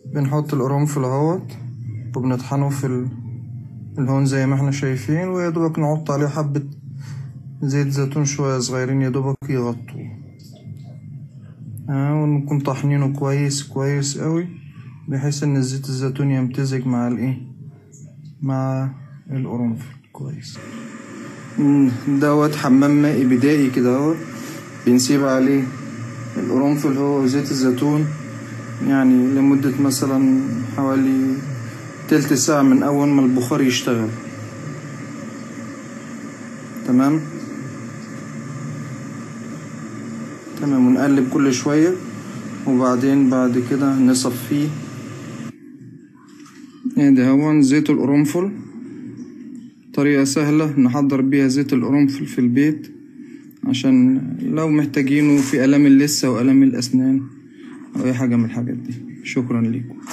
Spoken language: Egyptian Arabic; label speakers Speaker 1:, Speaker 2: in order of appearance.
Speaker 1: بنحط القرنفل اهوت وبنطحنه في ال- الهون زي ما احنا شايفين ويا دوبك نحط عليه حبة زيت زيتون شوية صغيرين يا دوبك يغطوه اه ونكون طحنينه كويس كويس قوي بحيث ان زيت الزيتون يمتزج مع الايه مع القرنفل كويس مم، دوت حمام مائي بدائي كده اهو بنسيب عليه القرنفل هو وزيت الزيتون يعني لمدة مثلا حوالي تلت ساعة من أول ما البخار يشتغل تمام تمام ونقلب كل شوية وبعدين بعد كده نصفيه ادي هون زيت القرنفل طريقة سهلة نحضر بيها زيت القرنفل في البيت عشان لو محتاجينه في ألام اللثة وألام الأسنان أو أي حاجة من الحاجات دي شكرا لكم